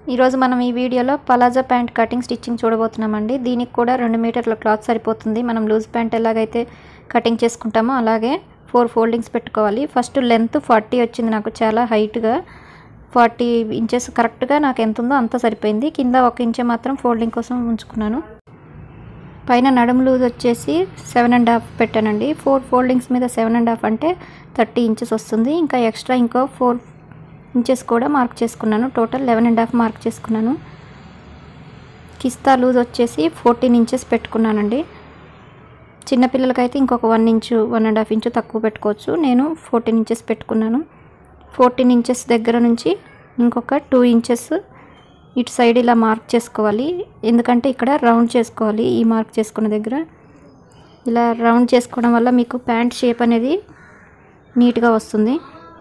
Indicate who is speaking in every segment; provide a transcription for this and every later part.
Speaker 1: ఈరోజు మనం ఈ వీడియోలో పలాజా ప్యాంట్ కటింగ్ స్టిచ్చింగ్ చూడబోతున్నామండి దీనికి కూడా రెండు మీటర్ల క్లాత్ సరిపోతుంది మనం లూజ్ ప్యాంట్ ఎలాగైతే కటింగ్ చేసుకుంటామో అలాగే ఫోర్ ఫోల్డింగ్స్ పెట్టుకోవాలి ఫస్ట్ లెంత్ ఫార్టీ వచ్చింది నాకు చాలా హైట్గా ఫార్టీ ఇంచెస్ కరెక్ట్గా నాకు ఎంత ఉందో అంత సరిపోయింది కింద ఒక ఇంచే మాత్రం ఫోల్డింగ్ కోసం ఉంచుకున్నాను పైన నడుము లూజ్ వచ్చేసి సెవెన్ అండ్ హాఫ్ పెట్టానండి ఫోర్ ఫోల్డింగ్స్ మీద సెవెన్ అండ్ హాఫ్ అంటే థర్టీ ఇంచెస్ వస్తుంది ఇంకా ఎక్స్ట్రా ఇంకో ఫోర్ ఇంచెస్ కూడా మార్క్ చేసుకున్నాను total eleven and half mark చేసుకున్నాను కిస్తా లూజ్ వచ్చేసి ఫోర్టీన్ ఇంచెస్ పెట్టుకున్నానండి చిన్నపిల్లలకైతే ఇంకొక one inch one and half inch తక్కువ పెట్టుకోవచ్చు నేను ఫోర్టీన్ ఇంచెస్ పెట్టుకున్నాను ఫోర్టీన్ ఇంచెస్ దగ్గర నుంచి ఇంకొక టూ ఇంచెస్ ఇటు సైడ్ ఇలా మార్క్ చేసుకోవాలి ఎందుకంటే ఇక్కడ రౌండ్ చేసుకోవాలి ఈ మార్క్ చేసుకున్న దగ్గర ఇలా రౌండ్ చేసుకోవడం వల్ల మీకు ప్యాంట్ షేప్ అనేది నీట్గా వస్తుంది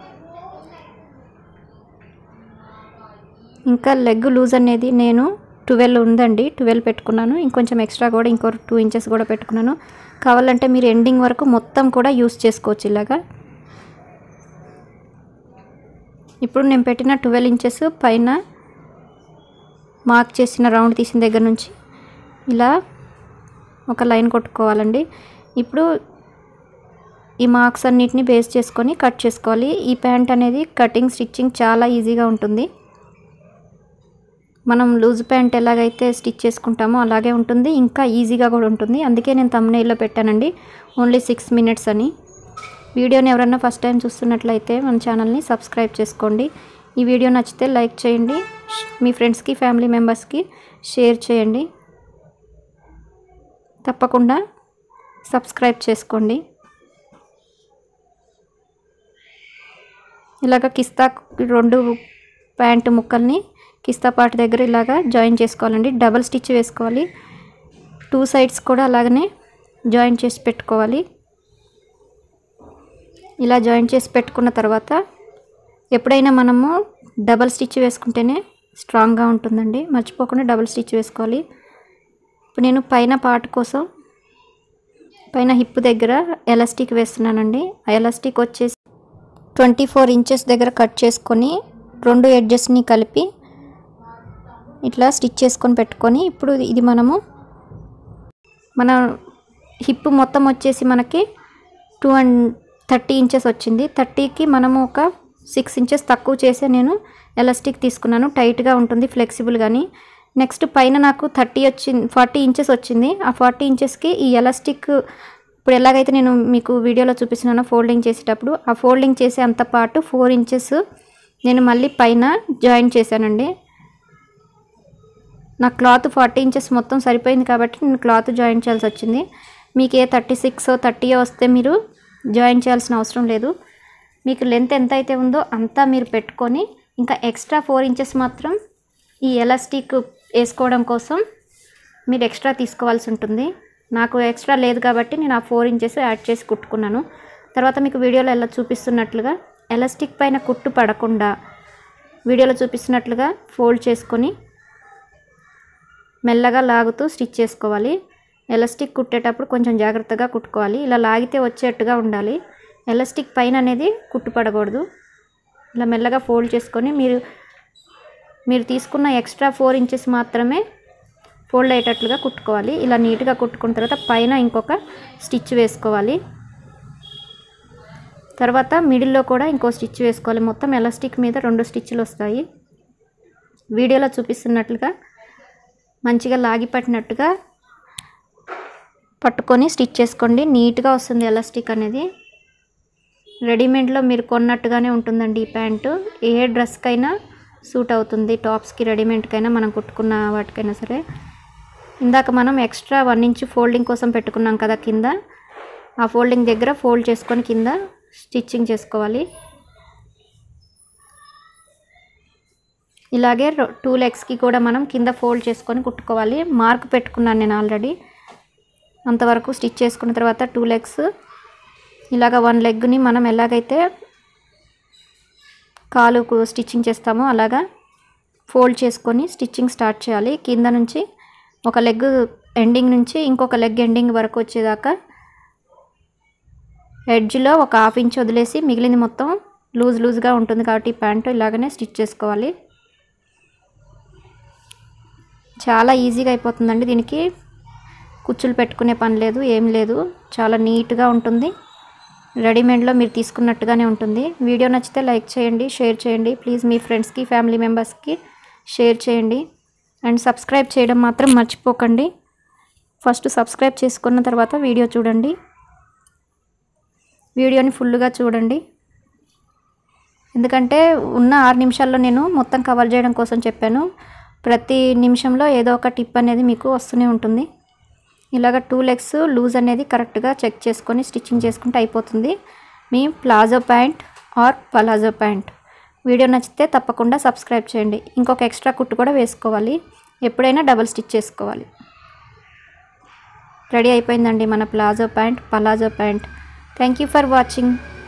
Speaker 1: ఇంకా లెగ్ లూజ్ అనేది నేను ట్వెల్వ్ ఉందండి ట్వెల్వ్ పెట్టుకున్నాను ఇంకొంచెం ఎక్స్ట్రా కూడా ఇంకో టూ ఇంచెస్ కూడా పెట్టుకున్నాను కావాలంటే మీరు ఎండింగ్ వరకు మొత్తం కూడా యూస్ చేసుకోవచ్చు ఇలాగా ఇప్పుడు నేను పెట్టిన ట్వెల్వ్ ఇంచెస్ పైన మార్క్ చేసిన రౌండ్ తీసిన దగ్గర నుంచి ఇలా ఒక లైన్ కొట్టుకోవాలండి ఇప్పుడు ఈ మార్క్స్ అన్నిటిని బేస్ చేసుకొని కట్ చేసుకోవాలి ఈ ప్యాంట్ అనేది కటింగ్ స్టిచ్చింగ్ చాలా ఈజీగా ఉంటుంది మనం లూజ్ ప్యాంట్ ఎలాగైతే స్టిచ్ చేసుకుంటామో అలాగే ఉంటుంది ఇంకా ఈజీగా కూడా ఉంటుంది అందుకే నేను తమ్మునేల్లో పెట్టానండి ఓన్లీ సిక్స్ మినిట్స్ అని వీడియోని ఎవరన్నా ఫస్ట్ టైం చూస్తున్నట్లయితే మన ఛానల్ని సబ్స్క్రైబ్ చేసుకోండి ఈ వీడియో నచ్చితే లైక్ చేయండి మీ ఫ్రెండ్స్కి ఫ్యామిలీ మెంబర్స్కి షేర్ చేయండి తప్పకుండా సబ్స్క్రైబ్ చేసుకోండి ఇలాగ కిస్తా రెండు ప్యాంటు ముక్కల్ని కిస్తా పార్ట్ దగ్గర ఇలాగా జాయిన్ చేసుకోవాలండి డబల్ స్టిచ్ వేసుకోవాలి టూ సైడ్స్ కూడా అలాగనే జాయిన్ చేసి పెట్టుకోవాలి ఇలా జాయిన్ చేసి పెట్టుకున్న తర్వాత ఎప్పుడైనా మనము డబల్ స్టిచ్ వేసుకుంటేనే స్ట్రాంగ్గా ఉంటుందండి మర్చిపోకుండా డబల్ స్టిచ్ వేసుకోవాలి ఇప్పుడు నేను పైన పార్ట్ కోసం పైన హిప్ దగ్గర ఎలాస్టిక్ వేస్తున్నానండి ఆ ఎలాస్టిక్ వచ్చేసి ట్వంటీ ఫోర్ ఇంచెస్ దగ్గర కట్ చేసుకొని రెండు ఎడ్జెస్ని కలిపి ఇట్లా స్టిచ్ చేసుకొని పెట్టుకొని ఇప్పుడు ఇది మనము మన హిప్ మొత్తం వచ్చేసి మనకి టూ అండ్ థర్టీ ఇంచెస్ వచ్చింది థర్టీకి మనము ఒక సిక్స్ ఇంచెస్ తక్కువ చేసే నేను ఎలాస్టిక్ తీసుకున్నాను టైట్గా ఉంటుంది ఫ్లెక్సిబుల్ కానీ నెక్స్ట్ పైన నాకు థర్టీ వచ్చింది ఫార్టీ ఇంచెస్ వచ్చింది ఆ ఫార్టీ ఇంచెస్కి ఈ ఎలాస్టిక్ ఇప్పుడు ఎలాగైతే నేను మీకు వీడియోలో చూపిస్తున్నానో ఫోల్డింగ్ చేసేటప్పుడు ఆ ఫోల్డింగ్ చేసే అంత పాటు ఫోర్ ఇంచెస్ నేను మళ్ళీ పైన జాయిన్ చేశానండి నా క్లాత్ ఫార్టీ ఇంచెస్ మొత్తం సరిపోయింది కాబట్టి నేను క్లాత్ జాయిన్ చేయాల్సి వచ్చింది మీకు ఏ థర్టీ సిక్స్ థర్టీ వస్తే మీరు జాయిన్ చేయాల్సిన అవసరం లేదు మీకు లెంత్ ఎంత అయితే ఉందో అంతా మీరు పెట్టుకొని ఇంకా ఎక్స్ట్రా ఫోర్ ఇంచెస్ మాత్రం ఈ ఎలాస్టిక్ వేసుకోవడం కోసం మీరు ఎక్స్ట్రా తీసుకోవాల్సి ఉంటుంది నాకు ఎక్స్ట్రా లేదు కాబట్టి నేను ఆ ఫోర్ ఇంచెస్ యాడ్ చేసి కుట్టుకున్నాను తర్వాత మీకు వీడియోలో ఎలా చూపిస్తున్నట్లుగా ఎలాస్టిక్ పైన కుట్టు పడకుండా వీడియోలో చూపిస్తున్నట్లుగా ఫోల్డ్ చేసుకొని మెల్లగా లాగుతూ స్టిచ్ చేసుకోవాలి ఎలాస్టిక్ కుట్టేటప్పుడు కొంచెం జాగ్రత్తగా కుట్టుకోవాలి ఇలా లాగితే వచ్చేట్టుగా ఉండాలి ఎలాస్టిక్ పైన అనేది కుట్టుపడకూడదు ఇలా మెల్లగా ఫోల్డ్ చేసుకొని మీరు మీరు తీసుకున్న ఎక్స్ట్రా ఫోర్ ఇంచెస్ మాత్రమే ఫోల్డ్ అయ్యేటట్లుగా కుట్టుకోవాలి ఇలా నీట్గా కుట్టుకున్న తర్వాత పైన ఇంకొక స్టిచ్ వేసుకోవాలి తర్వాత మిడిల్లో కూడా ఇంకో స్టిచ్ వేసుకోవాలి మొత్తం ఎలాస్టిక్ మీద రెండు స్టిచ్లు వస్తాయి వీడియోలో చూపిస్తున్నట్లుగా మంచిగా లాగి పట్టినట్టుగా పట్టుకొని స్టిచ్ చేసుకోండి నీట్గా వస్తుంది ఎలాస్టిక్ అనేది రెడీమేడ్లో మీరు కొన్నట్టుగానే ఉంటుందండి ఈ ప్యాంటు ఏ డ్రెస్కైనా సూట్ అవుతుంది టాప్స్కి రెడీమేడ్కైనా మనం కుట్టుకున్న వాటికైనా సరే ఇందాక మనం ఎక్స్ట్రా వన్ ఇంచ్ ఫోల్డింగ్ కోసం పెట్టుకున్నాం కదా కింద ఆ ఫోల్డింగ్ దగ్గర ఫోల్డ్ చేసుకొని కింద స్టిచ్చింగ్ చేసుకోవాలి ఇలాగే టూ లెగ్స్కి కూడా మనం కింద ఫోల్డ్ చేసుకొని కుట్టుకోవాలి మార్క్ పెట్టుకున్నాను నేను ఆల్రెడీ అంతవరకు స్టిచ్ చేసుకున్న తర్వాత టూ లెగ్స్ ఇలాగ వన్ లెగ్ని మనం ఎలాగైతే కాలుకు స్టిచ్చింగ్ చేస్తామో అలాగా ఫోల్డ్ చేసుకొని స్టిచ్చింగ్ స్టార్ట్ చేయాలి కింద నుంచి ఒక లెగ్ ఎండింగ్ నుంచి ఇంకొక లెగ్ ఎండింగ్ వరకు వచ్చేదాకా ఎడ్జ్లో ఒక హాఫ్ ఇంచ్ వదిలేసి మిగిలింది మొత్తం లూజ్ లూజ్గా ఉంటుంది కాబట్టి ఈ ప్యాంటు ఇలాగనే స్టిచ్ చేసుకోవాలి చాలా ఈజీగా అయిపోతుందండి దీనికి కుచ్చులు పెట్టుకునే పని లేదు ఏం లేదు చాలా నీట్గా ఉంటుంది రెడీమేడ్లో మీరు తీసుకున్నట్టుగానే ఉంటుంది వీడియో నచ్చితే లైక్ చేయండి షేర్ చేయండి ప్లీజ్ మీ ఫ్రెండ్స్కి ఫ్యామిలీ మెంబర్స్కి షేర్ చేయండి అండ్ సబ్స్క్రైబ్ చేయడం మాత్రం మర్చిపోకండి ఫస్ట్ సబ్స్క్రైబ్ చేసుకున్న తర్వాత వీడియో చూడండి వీడియోని ఫుల్గా చూడండి ఎందుకంటే ఉన్న ఆరు నిమిషాల్లో నేను మొత్తం కవర్ చేయడం కోసం చెప్పాను ప్రతి నిమిషంలో ఏదో ఒక టిప్ అనేది మీకు వస్తూనే ఉంటుంది ఇలాగ టూ లెగ్స్ లూజ్ అనేది కరెక్ట్గా చెక్ చేసుకొని స్టిచ్చింగ్ చేసుకుంటే అయిపోతుంది మీ palazzo pant or palazzo pant video నచ్చితే తప్పకుండా సబ్స్క్రైబ్ చేయండి ఇంకొక ఎక్స్ట్రా కుట్టు కూడా వేసుకోవాలి ఎప్పుడైనా డబల్ స్టిచ్ చేసుకోవాలి రెడీ అయిపోయిందండి మన palazzo pant palazzo pant thank you for watching